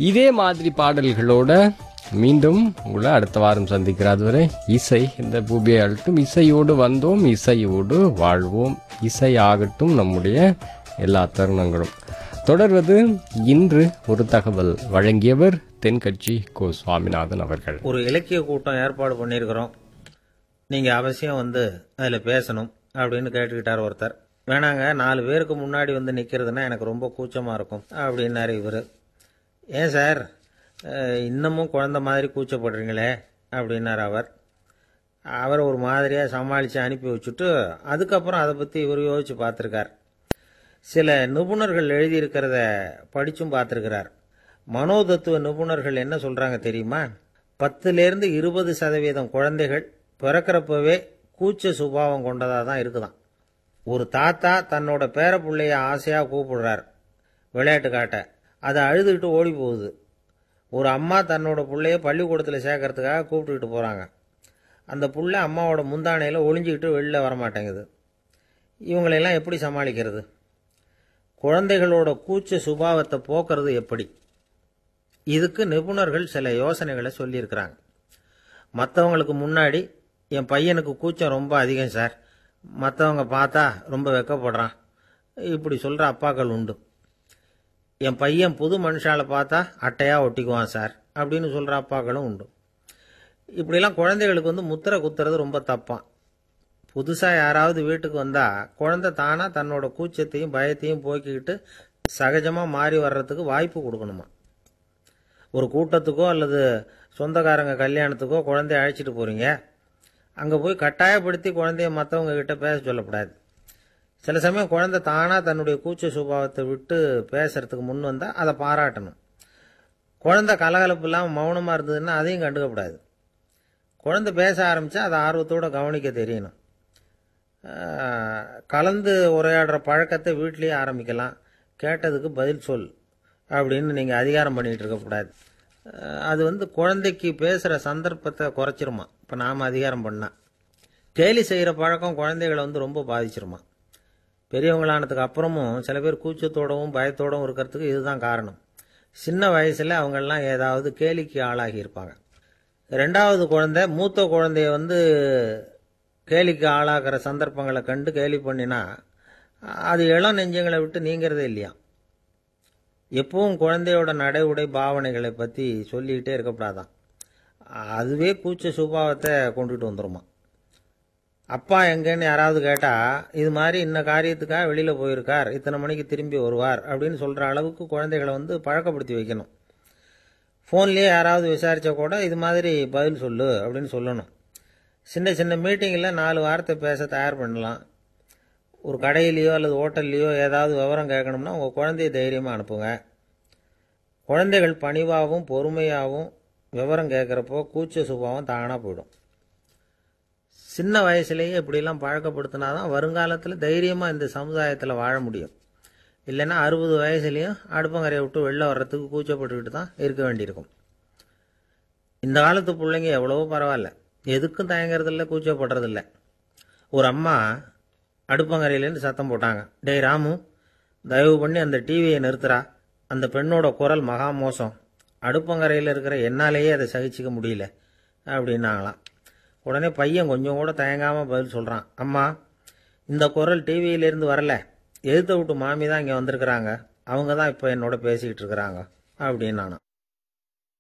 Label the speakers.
Speaker 1: இதே மாதிரி பாடல்களோட மீண்டும் உங்களை அடுத்த வாரம் சந்திக்கிறார் வரை இசை இந்த பூபியை அழட்டும் இசையோடு வந்தோம் இசையோடு வாழ்வோம் இசை ஆகட்டும் நம்முடைய எல்லா தருணங்களும் தொடர்வது இன்று ஒரு தகவல் வழங்கியவர் தென்கட்சி கோ சுவாமிநாதன் அவர்கள்
Speaker 2: ஒரு இலக்கிய கூட்டம் ஏற்பாடு பண்ணியிருக்கிறோம் நீங்கள் அவசியம் வந்து அதில் பேசணும் அப்படின்னு கேட்டுக்கிட்டார் ஒருத்தர் வேணாங்க நாலு பேருக்கு முன்னாடி வந்து நிற்கிறதுனா எனக்கு ரொம்ப கூச்சமாக இருக்கும் அப்படின்னாரு இவர் ஏன் சார் அஹ், இன்னமும் குழந்த மாதிரி கூச்சப்படுறீங்களே அப்படின்னார் அவர் அவர் ஒரு மாதிரியாக சமாளித்து அனுப்பி வச்சுட்டு அதுக்கப்புறம் அதை பற்றி இவர் யோசித்து பார்த்துருக்கார் சில நிபுணர்கள் எழுதியிருக்கிறத படிச்சும் பார்த்துருக்கிறார் மனோதத்துவ நிபுணர்கள் என்ன சொல்றாங்க தெரியுமா பத்துலேருந்து இருபது சதவீதம் குழந்தைகள் பிறக்கிறப்பவே கூச்ச சுபாவம் கொண்டதாக தான் இருக்குதாம் ஒரு தாத்தா தன்னோட பேர பிள்ளைய ஆசையாக கூப்பிடுறார் விளையாட்டு காட்ட அதை அழுதுகிட்டு ஓடி போகுது ஒரு அம்மா தன்னோட பிள்ளைய பள்ளிக்கூடத்தில் சேர்க்கறதுக்காக கூப்பிட்டுக்கிட்டு போகிறாங்க அந்த புள்ள அம்மாவோட முந்தானையில் ஒளிஞ்சிக்கிட்டு வெளில வரமாட்டேங்குது இவங்களையெல்லாம் எப்படி சமாளிக்கிறது குழந்தைகளோட கூச்ச சுபாவத்தை போக்குறது எப்படி இதுக்கு நிபுணர்கள் சில யோசனைகளை சொல்லியிருக்கிறாங்க மற்றவங்களுக்கு முன்னாடி என் பையனுக்கு கூச்சம் ரொம்ப அதிகம் சார் மற்றவங்க பார்த்தா ரொம்ப வெக்கப்படுறான் இப்படி சொல்கிற அப்பாக்கள் உண்டு என் பையன் புது மனுஷால பார்த்தா அட்டையாக ஒட்டிக்குவான் சார் அப்படின்னு சொல்கிற அப்பாக்களும் உண்டு இப்படிலாம் குழந்தைகளுக்கு வந்து முத்திரை குத்துறது ரொம்ப தப்பான் புதுசாக யாராவது வீட்டுக்கு வந்தால் குழந்தை தானாக தன்னோட கூச்சத்தையும் பயத்தையும் போக்கிக்கிட்டு சகஜமாக மாறி வர்றதுக்கு வாய்ப்பு கொடுக்கணுமா ஒரு கூட்டத்துக்கோ அல்லது சொந்தக்காரங்க கல்யாணத்துக்கோ குழந்தைய அழைச்சிட்டு போகிறீங்க அங்கே போய் கட்டாயப்படுத்தி குழந்தைய மற்றவங்க கிட்ட பேச சொல்லக்கூடாது சில சமயம் குழந்தை தானாக தன்னுடைய கூச்ச சுபாவத்தை விட்டு பேசுறதுக்கு முன் வந்தால் அதை பாராட்டணும் குழந்தை கலகலப்பு இல்லாமல் மௌனமாக இருந்ததுன்னா அதையும் கண்டுக்கக்கூடாது குழந்தை பேச ஆரம்பித்தா அதை ஆர்வத்தோடு கவனிக்க தெரியணும் ஆஹ், கலந்து உரையாடுற பழக்கத்தை வீட்லேயே ஆரம்பிக்கலாம் கேட்டதுக்கு பதில் சொல் அப்படின்னு நீங்கள் அதிகாரம் பண்ணிகிட்டு இருக்கக்கூடாது ஆஹ், அது வந்து குழந்தைக்கு பேசுகிற சந்தர்ப்பத்தை குறைச்சிருமா இப்போ நாம் அதிகாரம் பண்ணால் கேலி செய்கிற பழக்கம் குழந்தைகளை வந்து ரொம்ப பாதிச்சிருமா பெரியவங்களானதுக்கு அப்புறமும் சில பேர் கூச்சத்தோடவும் பயத்தோடவும் இருக்கிறதுக்கு இதுதான் காரணம் சின்ன வயசில் அவங்கெல்லாம் ஏதாவது கேலிக்கு ஆளாகி இருப்பாங்க ரெண்டாவது குழந்தை மூத்த குழந்தைய வந்து கேலிக்கு ஆளாகிற சந்தர்ப்பங்களை கண்டு கேலி பண்ணினா அது இளம் நெஞ்சங்களை விட்டு நீங்கிறதே இல்லையா எப்பவும் குழந்தையோட நடை உடை பாவனைகளை பற்றி சொல்லிக்கிட்டே இருக்கக்கூடாதான் அதுவே கூச்ச சுபாவத்தை கொண்டுட்டு வந்துருமா அப்பா எங்கன்னு யாராவது கேட்டால் இது மாதிரி இன்ன காரியத்துக்காக வெளியில் போயிருக்கார் இத்தனை மணிக்கு திரும்பி வருவார் அப்படின்னு சொல்கிற அளவுக்கு குழந்தைகளை வந்து பழக்கப்படுத்தி வைக்கணும் ஃபோன்லேயே யாராவது விசாரித்தா கூட இது மாதிரி பதில் சொல்லு அப்படின்னு சொல்லணும் சின்ன சின்ன மீட்டிங்கில் நாலு வார்த்தை பேச தயார் பண்ணலாம் ஒரு கடையிலையோ அல்லது ஹோட்டல்லையோ ஏதாவது விவரம் கேட்கணும்னா உங்கள் குழந்தைய தைரியமாக அனுப்புங்க குழந்தைகள் பணிவாகவும் பொறுமையாகவும் விவரம் கேட்குறப்போ கூச்ச சுபாவம் தானாக போயிடும் சின்ன வயசுலேயே இப்படிலாம் பழக்கப்படுத்தினா தான் வருங்காலத்தில் தைரியமாக இந்த சமுதாயத்தில் வாழ முடியும் இல்லைன்னா அறுபது வயசுலேயும் அடுப்பங்கரையை விட்டு வெளில வர்றதுக்கு கூச்சப்பட்டுக்கிட்டு தான் இருக்க வேண்டியிருக்கும் இந்த காலத்து பிள்ளைங்க எவ்வளவோ பரவாயில்ல எதுக்கும் தயங்குறதில்ல கூச்சப்படுறதில்ல ஒரு அம்மா அடுப்பங்கரையிலேருந்து சத்தம் போட்டாங்க டேய் ராமு தயவு பண்ணி அந்த டிவியை நிறுத்துறா அந்த பெண்ணோட குரல் மகா மோசம் அடுப்பங்கரையில் இருக்கிற என்னாலேயே அதை சகிச்சிக்க முடியல அப்படின்னாங்களாம் உடனே பையன் கொஞ்சம் கூட தயங்காமல் பதில் சொல்கிறான் அம்மா இந்த குரல் டிவியிலேருந்து வரல எதிர்த்த விட்டு மாமி தான் இங்கே வந்திருக்கிறாங்க அவங்க தான் இப்போ என்னோட பேசிக்கிட்டு இருக்கிறாங்க அப்படின்னு நானும்